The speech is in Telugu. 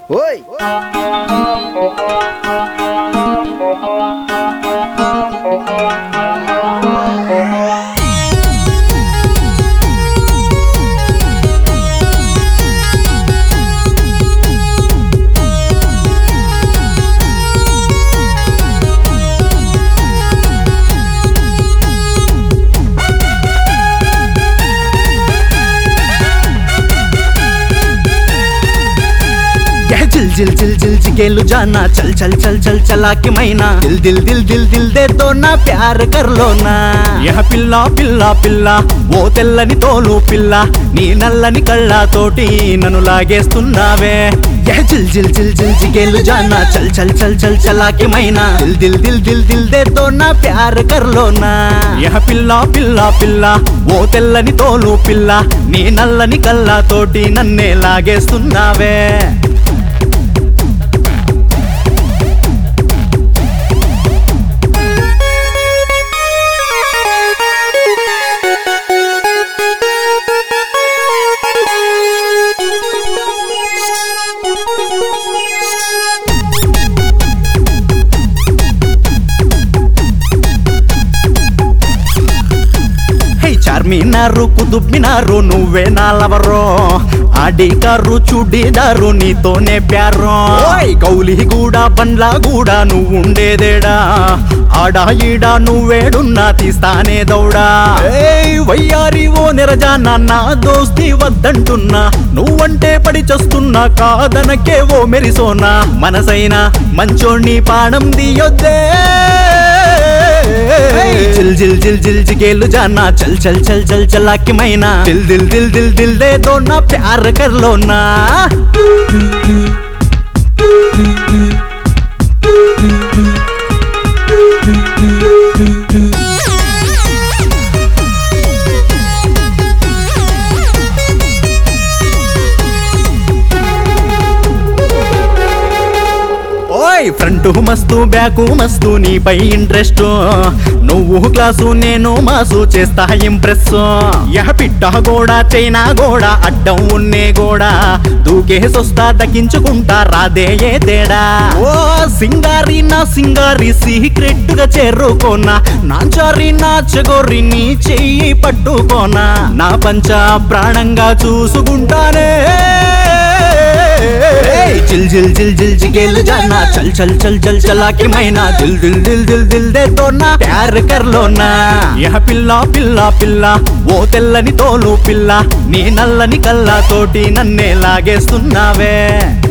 ఓయ్ यह जिल जिल जिल जिल जिगेलु जाना चल चल चल चल चला के मैना दिल दिल दिल दिल दिल दे తో నా ప్యార్ కర్లో నా యహ పిల్ల పిల్ల పిల్ల ఓ తెల్లని తోలు పిల్ల నీ నల్లని కళ్ళతోటి నన్ను లాగేస్తున్నావే యహ జిల్ జిల్ జిల్ జిల్ జిగేలు జానా చల్ చల్ చల్ చల్ చలా के मैना दिल दिल दिल दिल दिल दे తో నా ప్యార్ కర్లో నా యహ పిల్ల పిల్ల పిల్ల ఓ తెల్లని తోలు పిల్ల నీ నల్లని కళ్ళతోటి నన్నే లాగేస్తున్నావే హే చార్మినారు కుదుబ్మినారు నువ్వే నాలవరో ఆడి కారు చూడిదారు నీతోనే ప్యారో ఓయ్ కౌలి కూడా బండ్లా కూడా నువ్వు ఉండేదేడా ఆడా ఈడా నువ్వేడున్నా తీస్తానే దౌడా ఏయ్ వయ్యారి ఓ నిరజా నాన్న దోస్తి వద్దంటున్నా నువ్వంటే పడి చస్తున్నా కాదనకే ఓ మెరిసోనా మనసైనా మంచోణ్ణి పాడం దియొద్దే जिल जिल जिल जिल जिगेलु जाना चल चल चल चल चला के मैना दिल दिल दिल दिल दिल दे दो ना प्यार कर लो ना ఓయ్ ఫ్రంట్ మస్తు బ్యాకు మస్తు నీపై ఇంట్రెస్ట్ నువ్వు క్లాసు నేను మాసు చేస్తా ఇంప్రెస్ యహ పిట్ట గోడా చైనా గోడా అడ్డం ఉన్నే గోడా దూకేసొస్తా దక్కించుకుంటా రాదే ఏ తేడా ఓ సింగారి నా సింగారి సీక్రెట్ గా చేరుకోనా నాంచారి నా చెగోరి నీ చెయ్యి పట్టుకోనా నా పంచ ప్రాణంగా చూసుకుంటానే जिल जिल जिल जिल जिगेल जाना चल चल चल चल चला के मैना दिल दिल दिल दिल दिल दे तो ना प्यार कर लो ना యహ పిల్ల పిల్ల పిల్ల ఓ తెల్లని తోలు పిల్ల నీ నల్లని కళ్ళతోటి నన్నే లాగేస్తున్నావే